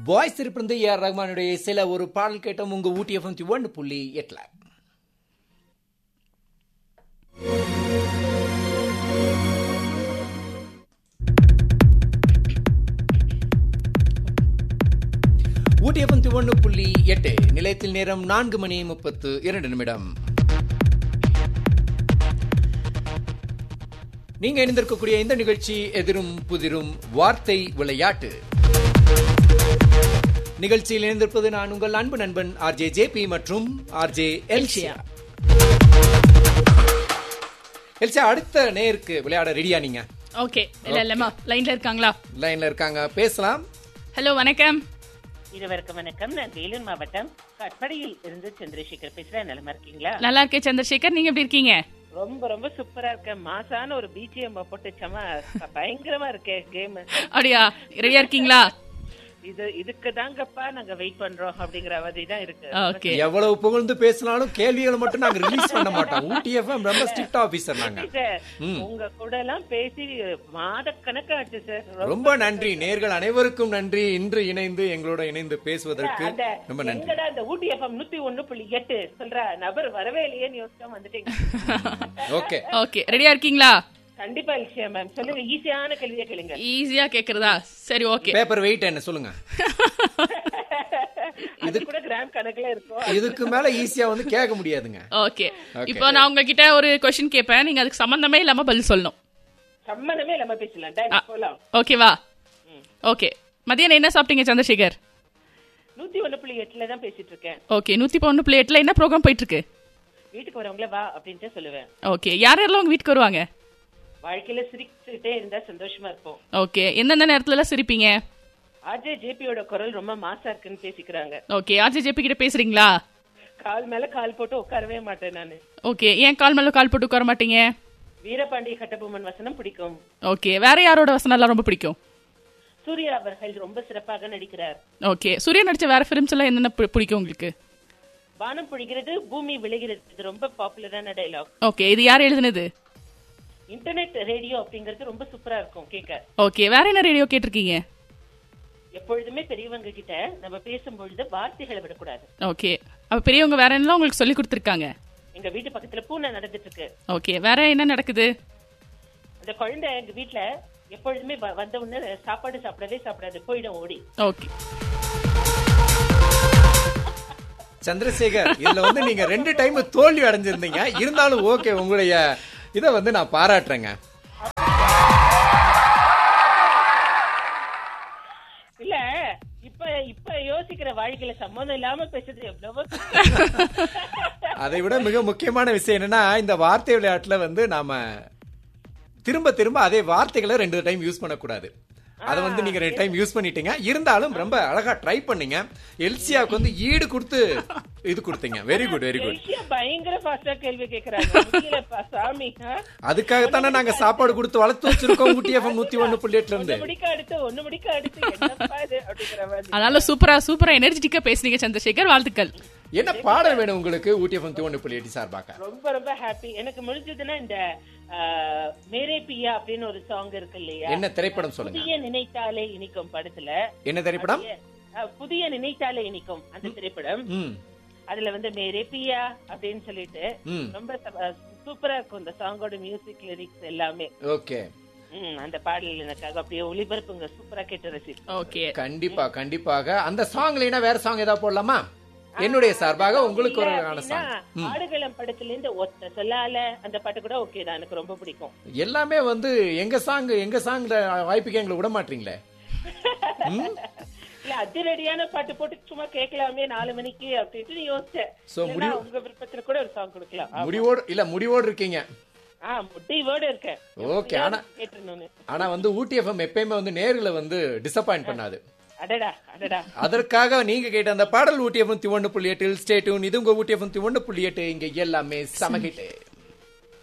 Boys இருப்பிருந்து AR ரஹ்மானுடைய சில ஒரு பாடல் கேட்டோம் உங்க ஊட்டி எஃப்எம் ஒன்று புள்ளி எட்டுல ஊட்டி எஃப்எம் ஒன்று புள்ளி எட்டு நிலையத்தில் நேரம் நான்கு மணி முப்பத்து இரண்டு நிமிடம் நீங்க இணைந்திருக்கக்கூடிய இந்த நிகழ்ச்சி எதிரும் புதிரும் வார்த்தை விளையாட்டு நிகழ்ச்சியில் இணைந்திருப்பது நான் உங்கள் அன்பு நண்பன் ஆர்ஜே ஜேபி மற்றும் ஆர்ஜே எல்சியா எல்சியா அடுத்த நேருக்கு விளையாட ரெடியா நீங்க ஓகே இல்ல இல்லம்மா லைன்ல இருக்காங்களா லைன்ல இருக்காங்க பேசலாம் ஹலோ வணக்கம் இருவருக்கும் வணக்கம் நான் வேலூர் மாவட்டம் கட்படியில் இருந்து சந்திரசேகர் பேசுறேன் நலமா இருக்கீங்களா நல்லா இருக்கேன் சந்திரசேகர் நீங்க எப்படி இருக்கீங்க ரொம்ப ரொம்ப சூப்பரா இருக்கேன் மாசான ஒரு பிஜிஎம் போட்டு சம பயங்கரமா இருக்கே கேம் அப்படியா ரெடியா இருக்கீங்களா இது இதுக்கு தாங்கப்பா நாங்க வெயிட் பண்றோம் அப்படிங்கிற மாதிரி தான் இருக்கு ஓகே எவ்வளவு புகழ்ந்து பேசினாலும் கேள்விகளை மட்டும் நாங்க ரிலீஸ் பண்ண மாட்டோம் ஊட்டி எஃப்எம் ரொம்ப ஸ்ட்ரிக்ட் ஆபீசர் நாங்க சார், உங்க கூட எல்லாம் பேசி மாத கணக்காச்சு சார் ரொம்ப நன்றி நேர்கள் அனைவருக்கும் நன்றி இன்று இணைந்து எங்களோட இணைந்து பேசுவதற்கு அந்த ரொம்ப நன்றி எங்கடா அந்த ஊட்டி எஃப்எம் நூத்தி ஒண்ணு புள்ளி எட்டு சொல்ற நபர் வரவே இல்லையேன்னு யோசிச்சா வந்துட்டீங்க ஓகே ஓகே ரெடியா இருக்கீங்களா கண்டிப்பா விஷயம் மேம் சொல்லுங்க ஈஸியான கேள்வியை கேளுங்க ஈஸியா கேக்குறதா சரி ஓகே பேப்பர் வெயிட் என்ன சொல்லுங்க அது கூட கிராம் கணக்குல இருக்கும் இதுக்கு மேல ஈஸியா வந்து கேட்க முடியாதுங்க ஓகே Okay. இப்போ நான் உங்ககிட்ட ஒரு கொஸ்டின் கேட்பேன் நீங்க அதுக்கு சம்பந்தமே இல்லாம பதில் சொல்லணும் சம்மந்தமே இல்லாம பேசலாம் டைம் போலாம் ஓகேவா ஓகே மதியானம் என்ன சாப்பிட்டீங்க சந்திரசேகர் நூத்தி ஒண்ணு புள்ளி எட்டுல தான் பேசிட்டு இருக்கேன் ஓகே நூத்தி பன்னெண்டு பிளேட்ல என்ன ப்ரோக்ராம் போயிட்டு இருக்கு வீட்டுக்கு வரவங்கள வா அப்படின்ட்டு சொல்லுவேன் ஓகே யார் யாரெல்லாம் உங்க வீட்டுக்கு வருவாங்க வாழ்க்கையில சிரிச்சுட்டே இருந்தா சந்தோஷமா இருப்போம் ஓகே எந்தெந்த நேரத்துல எல்லாம் சிரிப்பீங்க ஆர்ஜே ஜேபியோட குரல் ரொம்ப மாசா இருக்குன்னு பேசிக்கிறாங்க ஓகே ஆர்ஜி ஜேபி கிட்ட பேசுறீங்களா கால் மேல கால் போட்டு உட்காரவே மாட்டேன் நானு ஓகே ஏன் கால் மேல கால் போட்டு உட்கார மாட்டீங்க வீரபாண்டிய கட்டபொம்மன் வசனம் பிடிக்கும் ஓகே வேற யாரோட வசனம் எல்லாம் ரொம்ப பிடிக்கும் சூர்யா அவர்கள் ரொம்ப சிறப்பாக நடிக்கிறார் ஓகே சூர்யா நடிச்ச வேற ஃபிலிம்ஸ் எல்லாம் என்னென்ன பி- பிடிக்கும் உங்களுக்கு வானம் பிடிக்கிறது பூமி விழுகிறது இது ரொம்ப பாப்புலரான டைலாக் ஓகே இது யார் எழுதுனது இன்டர்நெட் ரேடியோ அப்படிங்கிறது ரொம்ப சூப்பரா இருக்கும் கேட்க ஓகே வேற என்ன ரேடியோ கேட்டிருக்கீங்க எப்பொழுதுமே பெரியவங்க கிட்ட நம்ம பேசும்பொழுது வார்த்தைகளை விடக்கூடாது ஓகே அப்ப பெரியவங்க வேற என்னலாம் உங்களுக்கு சொல்லி கொடுத்துருக்காங்க எங்க வீட்டு பக்கத்துல பூனை நடந்துட்டு இருக்கு ஓகே வேற என்ன நடக்குது அந்த குழந்தை எங்க வீட்ல எப்பொழுதுமே வ- வந்த உடனே சாப்பாடு சாப்பிடவே சாப்பிடாது போயிடும் ஓடி ஓகே சந்திரசேகர் இதுல வந்து நீங்க ரெண்டு டைம் தோல்வி அடைஞ்சிருந்தீங்க இருந்தாலும் ஓகே உங்களுடைய இதை வந்து நான் பாராட்டுறேங்க இல்ல இப்ப இப்ப யோசிக்கிற வாழ்க்கையில சம்மந்தம் இல்லாம பேசுறது எவ்வளவோ அதை விட மிக முக்கியமான விஷயம் என்னன்னா இந்த வார்த்தை விளையாட்டுல வந்து நாம திரும்ப திரும்ப அதே வார்த்தைகளை ரெண்டு டைம் யூஸ் பண்ணக்கூடாது அதை வந்து நீங்க ரெண்டு டைம் யூஸ் பண்ணிட்டீங்க இருந்தாலும் ரொம்ப அழகா ட்ரை பண்ணீங்க எல்சியாவுக்கு வந்து ஈடு கொடுத்து இது கொடுத்தீங்க very good very good Jaishiya பயங்கர ஃபாஸ்டா கேள்வி கேக்குறாங்க முடியலப்பா சாமி ஆ? அதுக்காகத்தானே நாங்க சாப்பாடு கொடுத்து வளர்த்து வச்சிருக்கோம் ஊட்டி எஃப்எம் நூத்தி ஒண்ணு புள்ளி எட்டுல ஒண்ணு இருந்து முடிக்க அடுத்து ஒண்ணு முடிக்க அடுத்து என்னப்பா இது அப்படிங்கிற மாதிரி அதனால சூப்பரா சூப்பரா எனர்ஜெட்டிக்கா பேசுனீங்க சந்திரசேகர் வாழ்த்துக்கள் என்ன பாடல் வேணும் உங்களுக்கு ஊட்டி எஃப்எம் நூத்தி ஒண்ணு புள்ளி எட்டு சார்பாக ரொம்ப ரொம்ப ஹாப்பி எனக்கு முடிஞ்சதுன்னா இந்த ஆ, மேரே பியா அப்படின்னு ஒரு சாங் இருக்கு இல்லையா என்ன திரைப்படம் சொல்லுங்க புதிய நினைத்தாலே இனிக்கும் படத்துல என்ன திரைப்படம் ஆ, புதிய நினைத்தாலே இனிக்கும் அந்த திரைப்படம் ம் அதுல வந்து மேரே பியா அப்படின்னு சொல்லிட்டு ம் ரொம்ப ச- சூப்பரா இருக்கும் இந்த சாங்கோட மியூசிக் லிரிக்ஸ் எல்லாமே ஓகே ம், அந்த பாடல் எனக்காக அப்படியே ஒளிபரப்புங்க சூப்பரா கேட்டு ரசி ஓகே கண்டிப்பா கண்டிப்பாக அந்த சாங் இல்லைன்னா வேற சாங் ஏதாவது போடலாமா என்னுடைய சார்பாக உங்களுக்கு ஒரு அழகான சாங் ஆடுகளம் படத்துல இருந்து ஒத்த சொல்லால அந்த பாட்டு கூட ஓகே தான் எனக்கு ரொம்ப பிடிக்கும் எல்லாமே வந்து எங்க சாங் எங்க சாங் வாய்ப்புக்கு எங்களை விட மாட்டீங்களே ம்? இல்ல அதிரடியான பாட்டு போட்டு சும்மா கேட்கலாமே நாலு மணிக்கு அப்படின்ட்டு யோசிச்சேன் So, இல்லைன்னா உங்க விருப்பத்துல கூட ஒரு சாங் கொடுக்கலாம் ஆ, முடிவோடு இல்ல முடிவோடு இருக்கீங்க ஆ முடிவோட இருக்கேன் ஓகே ஆனா கேட்டுருந்தோன்னு ஆனா வந்து ஊட்டி எஃப்எம் எப்பயுமே வந்து நேர்ல வந்து டிசப்பாயிண்ட் பண்ணாது அடடா அடடா அதற்காக நீங்க கேட்ட அந்த பாடல் ஊட்டி எஃப்எம் ஒன்னு புள்ளி எட்டில் ஸ்டேட்யூன் இது உங்க ஊட்டி எஃப்எம் ஒன்னு புள்ளி எட்டு இங்க எல்லாமே சமகிட்டு